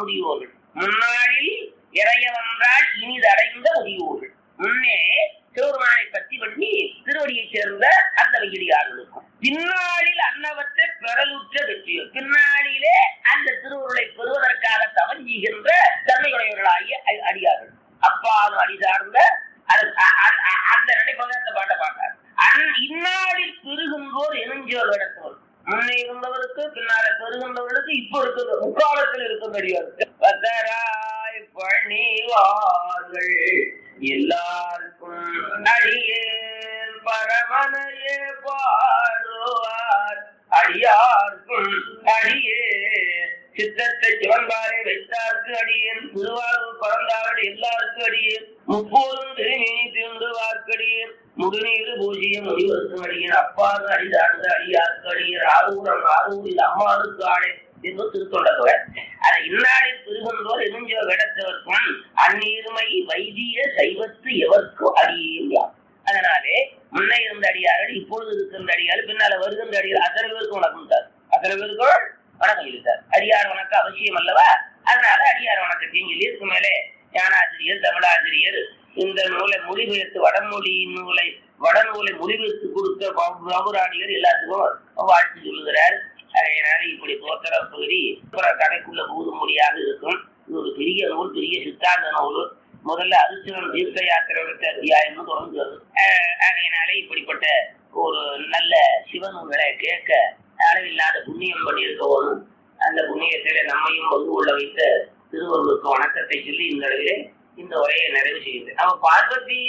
முதியோர்கள் முன்னாளில் இறைய வந்தால் இனிதடைந்த முதியோர்கள் முன்னே சிவபெருமானை பற்றி பண்ணி திருவடியைச் சேர்ந்த அந்த வெயிலியார்களுக்கும் பின்னாளில் அன்னவற்றை பெறலுற்ற வெற்றியோர் பின்னாளிலே அந்த திருவுருளை பெறுவதற்காக தவஞ்சுகின்ற தன்மையுடையவர்களாகிய அ- அடியார்கள் அப்பாலும் அடி சார்ந்த அது- அ- அ- அ- அந்த நினைப்பதை அந்த பாட்டை பார்த்தார் அந் இந்நாளில் பெருகும்போர் எனுஞ்சோர் இடத்தவர் முன்னே இருந்தவருக்கு பின்னால பெருகின்றவர்களுக்கு இப்ப இருக்கிற முக்காலத்தில் இருக்கும்படியார் பத்தராய் பணிவார்கள் எல்லாருக்கும் அடியேன் பரமனையே பாடுவார் அடியார்க்கும் அடியே சித்தத்தை சிவன்பாரை வைத்தார்க்கு அடியேன் திருவாரூர் பறந்தாள் எல்லாருக்கும் அடியேன் முப்போதும் திருநீ திருந்து வார்க்கடியேன் முடுநீர் பூஜ்யம் முடிவருக்கும் அடியேன் அப்பாது அடிதார்ந்த அடியார்க்கு அடியேன் ஆரூரம் ஆரூரில் அம்மாவுக்கு ஆடை என்று திருத்தொண்டவர் அதை இந்நாளில் திருகந்தோர் எரிஞ்சோ விடத்தவர்க்கும் அந்நீர்மை வைத்திய சைவத்து எவர்க்கும் அடியேன் யார் அதனாலே முன்னே இருந்த அடியார்கள் இப்பொழுது இருக்கின்ற அடியார்கள் பின்னால வருகின்ற அடியார் அத்தனை பேருக்கும் வணக்கம் சார் அத்தனை பேருக்கும் வணக்கம் இல்லை சார் அடியார் வணக்கம் அவசியம் அல்லவா அதனால அடியார் வணக்கத்தையும் சொல்லி இதுக்கு மேலே ஞானாசிரியர் தமிழாசிரியர் இந்த நூலை மொழிபெயர்த்து வடமொழி நூலை வடநூலை மொழிபெயர்த்து கொடுத்த பாபுராணியர் எல்லாத்துக்கும் வாழ்த்து சொல்லுகிறார் அதனால இப்படி தோத்திர பகுதி அப்புறம் கடைக்குள்ள ஊதுமொழியாக இருக்கும் இது ஒரு பெரிய நூல் பெரிய சித்தாந்த நூல் முதல்ல அரிசனம் தீர்த்த யாத்திரை விட்ட அத்தியாயம்னு தொடர்ந்து வருது அஹ் அதனால இப்படிப்பட்ட ஒரு நல்ல சிவநூல்களை கேட்க அளவில்லாத புண்ணியம் பண்ணியிருக்கவும் அந்த புண்ணியத்தில நம்மையும் பங்கு கொள்ள வைத்த திருவள்ளுவருக்கு வணக்கத்தை சொல்லி இந்த அளவிலே இந்த உரையை நிறைவு செய்யுது அவ பார்வதி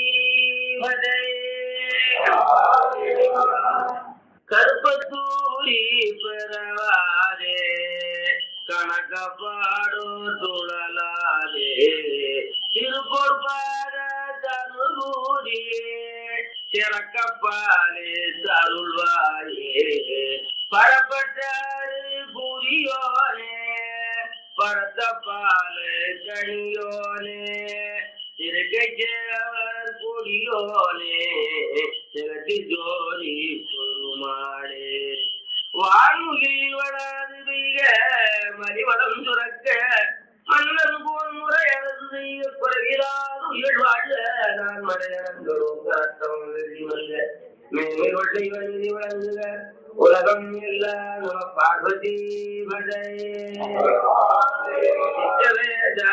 கருப்பத்தூரி பெறவாதே கணக்கப்பாடோ துழலாதே திருப்பொற்பாத தருகூரியே சிறக்கப்பாலே தருள்வாயே பரப்பட்டாரு புரியோனே பரத்தப்பாலே கணியோனே திருக்கைச்சேவர் கொடியோனே சிறட்டி ஜோதி பெருமாளே வான்முகில் வடாது பெய்க மறிவடம் சுரக்க மன்னன் போன் முறை அரசு செய்ய குறைவிலாது உயிர் வாழ நான் மடையரங்களோம் காட்டம் வெள்ளி மல்க மேன்மை கொள்ளை வழங்கி வழங்குக உலகம் எல்லாம் நம Parvati Bade சித்தவேதா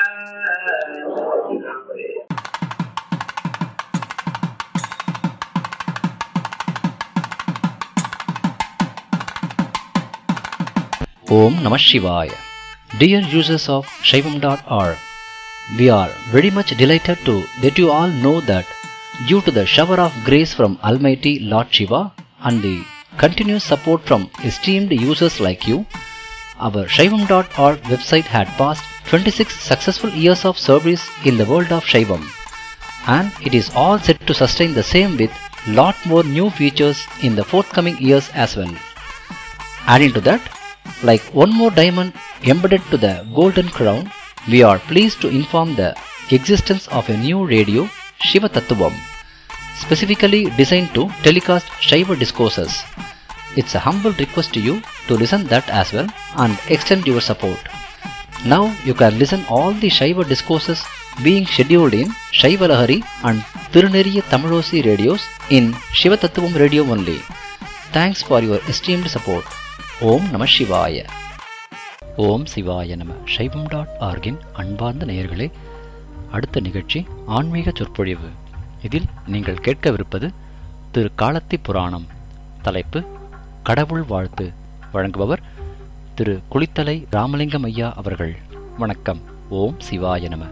Om Namah Shivaya. Dear users of Shaivam.org, we are very much delighted to that you all know that due to the shower of grace from Almighty Lord Shiva and the continuous support from esteemed users like you, our Shaivam.org website had passed 26 successful years of service in the world of Shaivam and it is all set to sustain the same with lot more new features in the forthcoming years as well. Adding to that, like one more diamond embedded to the golden crown, we are pleased to inform the existence of a new radio, Shiva Tattvam, specifically designed to telecast Shiva discourses. It's a humble request to you to listen that as well and extend your support. Now you can listen all the Shiva discourses being scheduled in Shiva Lahari and Tiruneriya Tamilosi radios in Shiva Tattvam radio only. Thanks for your esteemed support. ஓம் நம சிவாய ஓம் சிவாய நம சைவம் dot ஆர்கின் அன்பார்ந்த நேயர்களே அடுத்த நிகழ்ச்சி ஆன்மீக சொற்பொழிவு இதில் நீங்கள் கேட்கவிருப்பது திரு காலத்தி புராணம் தலைப்பு கடவுள் வாழ்த்து வழங்குபவர் திரு குளித்தலை ராமலிங்கம் ஐயா அவர்கள் வணக்கம் ஓம் சிவாய நம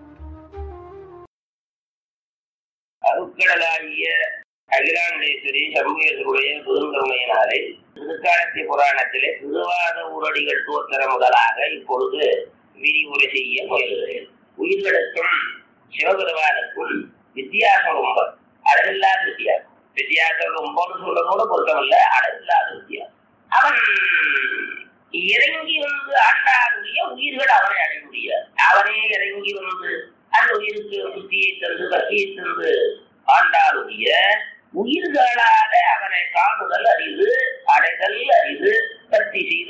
அருட்கடலாகிய அகிலாண்டேஸ்வரி சண்முகேஸ்வருடைய பெருங்கருணையினாலே திருக்காலத்தி புராணத்திலே திருவாத ஊரடிகள் தோத்தர முதலாக இப்பொழுது விரிவுரை செய்ய முயல்கிறேன் உயிர்களுக்கும் சிவபெருமானுக்கும் வித்தியாசம் ரொம்ப அளவில்லாத வித்தியாசம் வித்தியாசம் ரொம்பன்னு சொல்றதோட பொருத்தமல்ல அளவில்லாத வித்தியாசம் அவன் இறங்கி வந்து ஆண்டாருடைய உயிர்கள் அவனை அடைய முடியாது அவனே இறங்கி வந்து அந்த உயிருக்கு புத்தியை தந்து பக்தியை தந்து ஆண்டாருடைய உயிர்களால அவனை காணுதல் அறிவு அடைதல் அறிவு பக்தி செய்து